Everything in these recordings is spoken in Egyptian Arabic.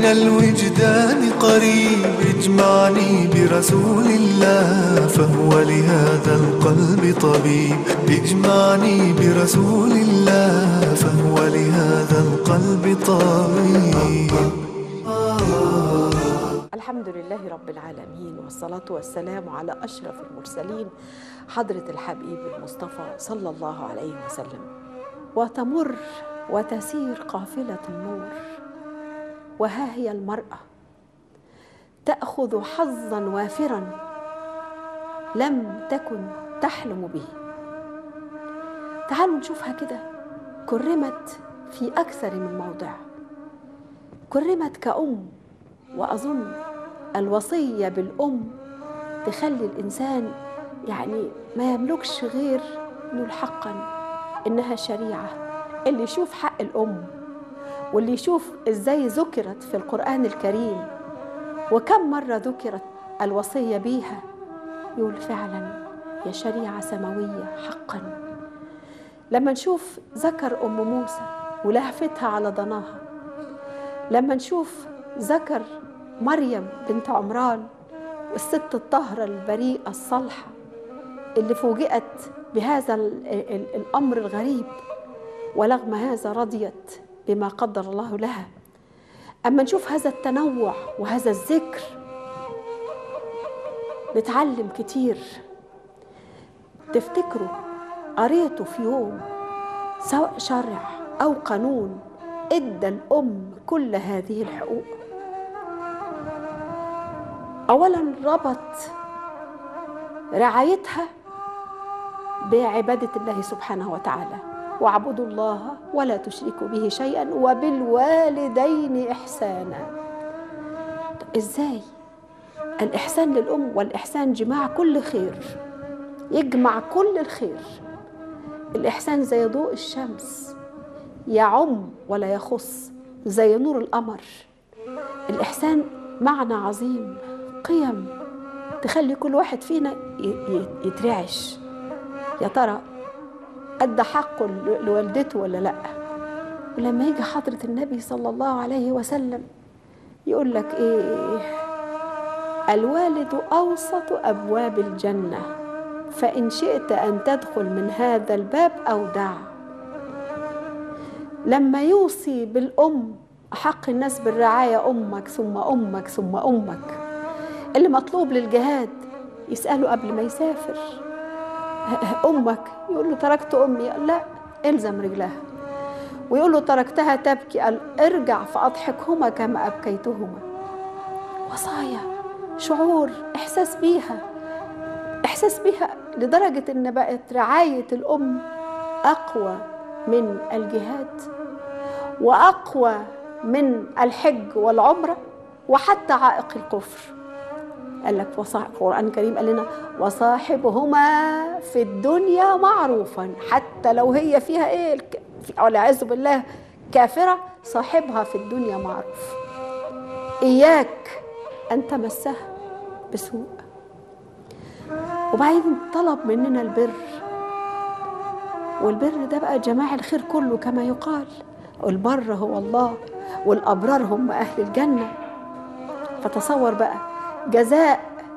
من الوجدان قريب اجمعني برسول الله فهو لهذا القلب طبيب اجمعني برسول الله فهو لهذا القلب طبيب الحمد لله رب العالمين والصلاة والسلام على أشرف المرسلين حضرة الحبيب المصطفى صلى الله عليه وسلم وتمر وتسير قافلة النور وها هي المرأة تأخذ حظا وافرا لم تكن تحلم به تعالوا نشوفها كده كرمت في أكثر من موضع كرمت كأم وأظن الوصية بالأم تخلي الإنسان يعني ما يملكش غير نقول حقا إنها شريعة اللي يشوف حق الأم واللي يشوف إزاي ذكرت في القرآن الكريم وكم مرة ذكرت الوصية بيها يقول فعلا يا شريعة سماوية حقا لما نشوف ذكر أم موسى ولهفتها على ضناها لما نشوف ذكر مريم بنت عمران والست الطاهرة البريئة الصالحة اللي فوجئت بهذا ال ال الأمر الغريب ورغم هذا رضيت بما قدر الله لها أما نشوف هذا التنوع وهذا الذكر نتعلم كتير تفتكروا قريته في يوم سواء شرع أو قانون ادى الأم كل هذه الحقوق اولا ربط رعايتها بعباده الله سبحانه وتعالى واعبدوا الله ولا تشركوا به شيئا وبالوالدين احسانا ازاي الاحسان للام والاحسان جماع كل خير يجمع كل الخير الاحسان زي ضوء الشمس يعم ولا يخص زي نور القمر الاحسان معنى عظيم قيم تخلي كل واحد فينا يترعش يا ترى أدى حقه لوالدته ولا لأ ولما يجي حضرة النبي صلى الله عليه وسلم يقول لك إيه الوالد أوسط أبواب الجنة فإن شئت أن تدخل من هذا الباب أو دع لما يوصي بالأم أحق الناس بالرعاية أمك ثم أمك ثم أمك اللي مطلوب للجهاد يسأله قبل ما يسافر أمك يقول له تركت أمي لا إلزم رجلها ويقول له تركتها تبكي قال ارجع فأضحكهما كما أبكيتهما وصايا شعور إحساس بيها إحساس بيها لدرجة إن بقت رعاية الأم أقوى من الجهاد وأقوى من الحج والعمرة وحتى عائق الكفر قال لك وصاحب القرآن الكريم قال لنا وصاحبهما في الدنيا معروفا حتى لو هي فيها ايه والعياذ بالله كافرة صاحبها في الدنيا معروف إياك أن تمسها بسوء وبعدين طلب مننا البر والبر ده بقى جماع الخير كله كما يقال البر هو الله والأبرار هم أهل الجنة فتصور بقى جزاء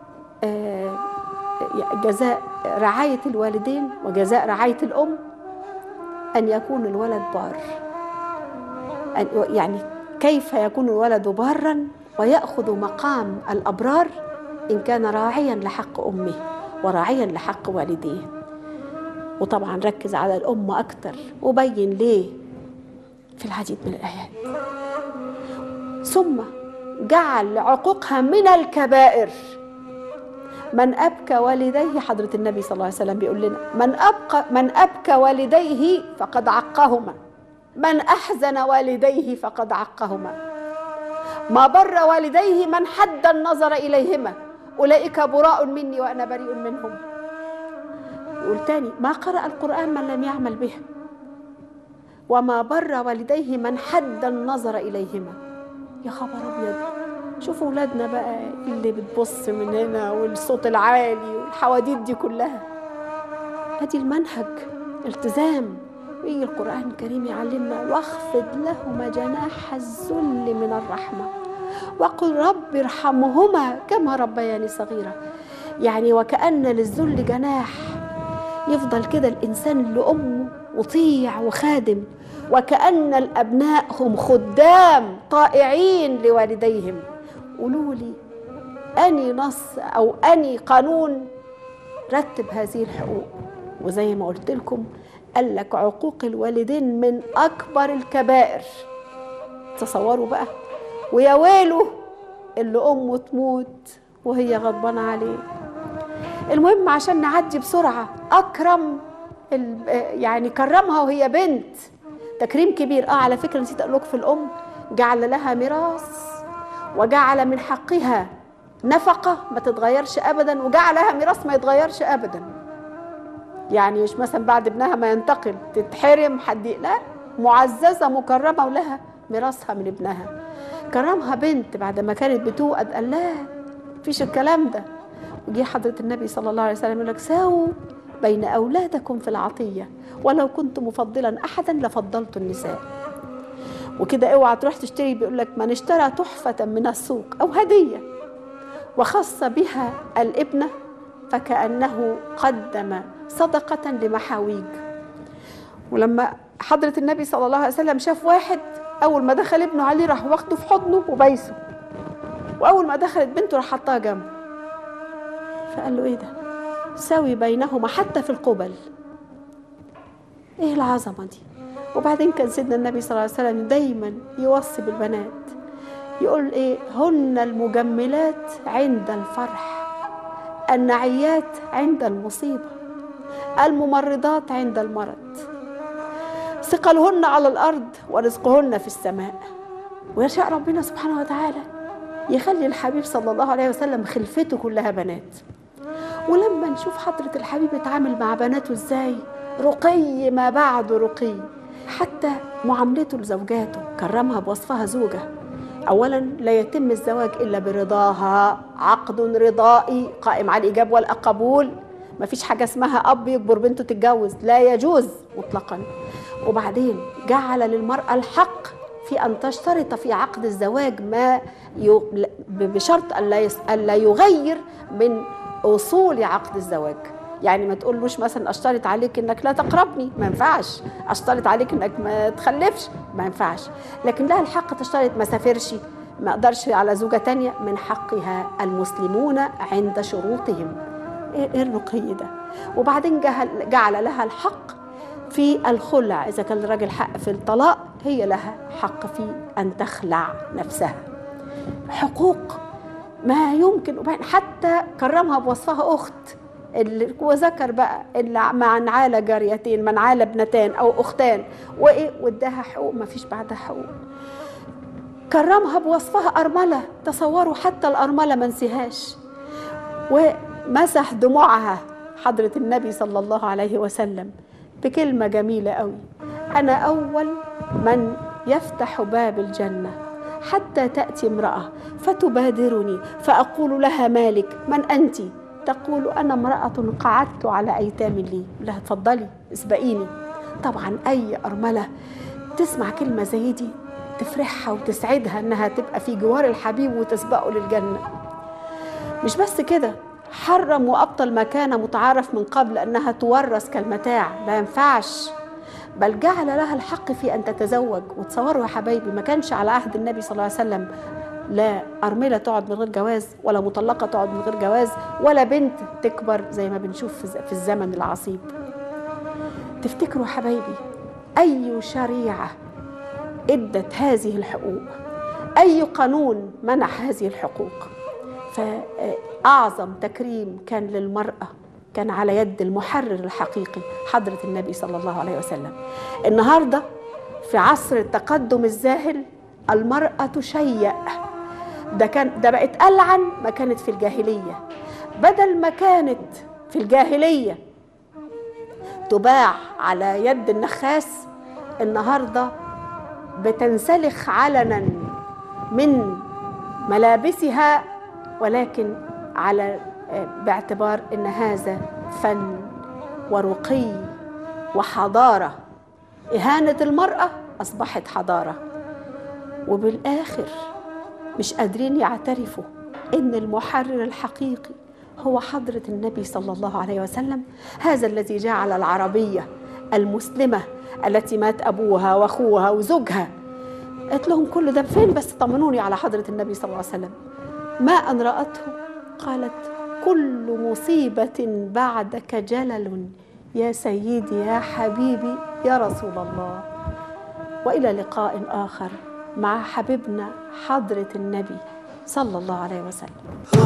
جزاء رعاية الوالدين وجزاء رعاية الأم أن يكون الولد بار يعني كيف يكون الولد بارا ويأخذ مقام الأبرار إن كان راعيا لحق أمه وراعيا لحق والديه وطبعا ركز على الأم أكثر وبين ليه في العديد من الآيات ثم جعل عقوقها من الكبائر من أبكى والديه حضرة النبي صلى الله عليه وسلم بيقول لنا من أبقى من أبكى والديه فقد عقهما من أحزن والديه فقد عقهما ما بر والديه من حد النظر إليهما أولئك براء مني وأنا بريء منهم يقول تاني ما قرأ القرآن من لم يعمل به وما بر والديه من حد النظر إليهما يا خبر أبيض شوفوا ولادنا بقى اللي بتبص من هنا والصوت العالي والحواديت دي كلها ادي المنهج التزام ويجي القرآن الكريم يعلمنا واخفض لهما جناح الذل من الرحمة وقل رب ارحمهما كما ربياني صغيرة يعني وكأن للذل جناح يفضل كده الإنسان لأمه مطيع وخادم وكأن الأبناء هم خدام طائعين لوالديهم قولوا لي أني نص أو أني قانون رتب هذه الحقوق وزي ما قلت لكم قال لك عقوق الوالدين من أكبر الكبائر تصوروا بقى ويا ويله اللي أمه تموت وهي غضبانة عليه المهم عشان نعدي بسرعة أكرم يعني كرمها وهي بنت تكريم كبير اه على فكره نسيت اقول لكم في الام جعل لها ميراث وجعل من حقها نفقه ما تتغيرش ابدا وجعل لها ميراث ما يتغيرش ابدا يعني مش مثلا بعد ابنها ما ينتقل تتحرم حد لا معززه مكرمه ولها ميراثها من ابنها كرمها بنت بعد ما كانت بتوأد قال لا مفيش الكلام ده وجي حضرة النبي صلى الله عليه وسلم يقول لك ساووا بين أولادكم في العطية ولو كنت مفضلا أحدا لفضلت النساء وكده اوعى تروح تشتري بيقول لك من اشترى تحفة من السوق أو هدية وخص بها الابنة فكأنه قدم صدقة لمحاويج ولما حضرة النبي صلى الله عليه وسلم شاف واحد أول ما دخل ابنه عليه راح واخده في حضنه وبايسه وأول ما دخلت بنته راح حطها جنبه فقال له إيه ده؟ سوي بينهما حتى في القبل ايه العظمه دي وبعدين كان سيدنا النبي صلى الله عليه وسلم دايما يوصي بالبنات يقول ايه هن المجملات عند الفرح النعيات عند المصيبه الممرضات عند المرض ثقلهن على الارض ورزقهن في السماء ويشاء ربنا سبحانه وتعالى يخلي الحبيب صلى الله عليه وسلم خلفته كلها بنات ولما نشوف حضرة الحبيب اتعامل مع بناته ازاي رقي ما بعد رقي حتى معاملته لزوجاته كرمها بوصفها زوجة أولا لا يتم الزواج إلا برضاها عقد رضائي قائم على الإيجاب والقبول ما فيش حاجة اسمها أب يجبر بنته تتجوز لا يجوز مطلقا وبعدين جعل للمرأة الحق في أن تشترط في عقد الزواج ما بشرط ألا يغير من اصول عقد الزواج يعني ما تقولوش مثلا اشترط عليك انك لا تقربني ما ينفعش اشترط عليك انك ما تخلفش ما ينفعش لكن لها الحق تشترط ما سافرش ما اقدرش على زوجة تانية من حقها المسلمون عند شروطهم ايه الرقي ده وبعدين جعل لها الحق في الخلع اذا كان الراجل حق في الطلاق هي لها حق في ان تخلع نفسها حقوق ما يمكن وبعدين حتى كرمها بوصفها اخت اللي وذكر بقى اللي من عال جاريتين من عال ابنتان او اختان وايه واداها حقوق ما فيش بعدها حقوق كرمها بوصفها ارمله تصوروا حتى الارمله ما نسيهاش ومسح دموعها حضره النبي صلى الله عليه وسلم بكلمه جميله قوي انا اول من يفتح باب الجنه حتى تأتي امرأة فتبادرني فأقول لها مالك من أنت تقول أنا امرأة قعدت على أيتام لي لها تفضلي اسبقيني طبعا أي أرملة تسمع كلمة زي دي تفرحها وتسعدها إنها تبقى في جوار الحبيب وتسبقه للجنة مش بس كده حرم وأبطل ما كان متعارف من قبل أنها تورث كالمتاع ما ينفعش بل جعل لها الحق في ان تتزوج وتصوروا يا حبايبي ما كانش على عهد النبي صلى الله عليه وسلم لا أرملة تقعد من غير جواز ولا مطلقة تقعد من غير جواز ولا بنت تكبر زي ما بنشوف في الزمن العصيب تفتكروا حبايبي أي شريعة ادت هذه الحقوق أي قانون منع هذه الحقوق فأعظم تكريم كان للمرأة كان على يد المحرر الحقيقي حضرة النبي صلى الله عليه وسلم النهاردة في عصر التقدم الزاهل المرأة تشيع ده كان ده بقت ألعن ما كانت في الجاهلية بدل ما كانت في الجاهلية تباع على يد النخاس النهارده بتنسلخ علنا من ملابسها ولكن على باعتبار ان هذا فن ورقي وحضاره اهانه المراه اصبحت حضاره وبالاخر مش قادرين يعترفوا ان المحرر الحقيقي هو حضرة النبي صلى الله عليه وسلم هذا الذي جعل العربية المسلمة التي مات أبوها وأخوها وزوجها قالت لهم كل ده فين بس طمنوني على حضرة النبي صلى الله عليه وسلم ما أن رأته قالت كل مصيبة بعدك جلل يا سيدي يا حبيبي يا رسول الله والى لقاء اخر مع حبيبنا حضره النبي صلى الله عليه وسلم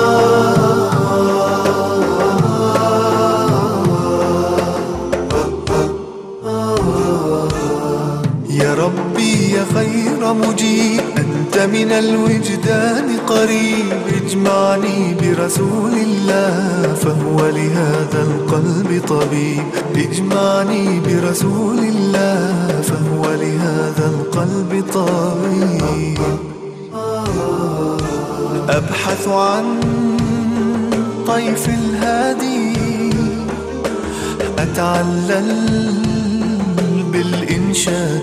يا ربي يا خير مجيب أنت من الوجدان قريب اجمعني برسول الله فهو لهذا القلب طبيب اجمعني برسول الله فهو لهذا القلب طبيب أبحث عن طيف الهادي أتعلل بالإنشاد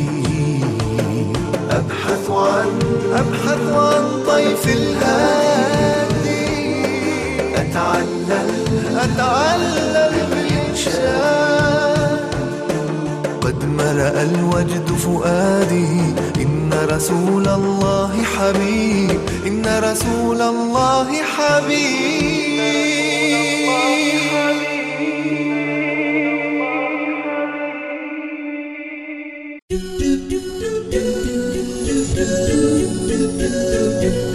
أبحث عن أبحث عن طيف الهادي أتعلل أتعلل بالإنشاد قد ملأ الوجد فؤادي إن رسول الله حبيب إن رسول الله حبيب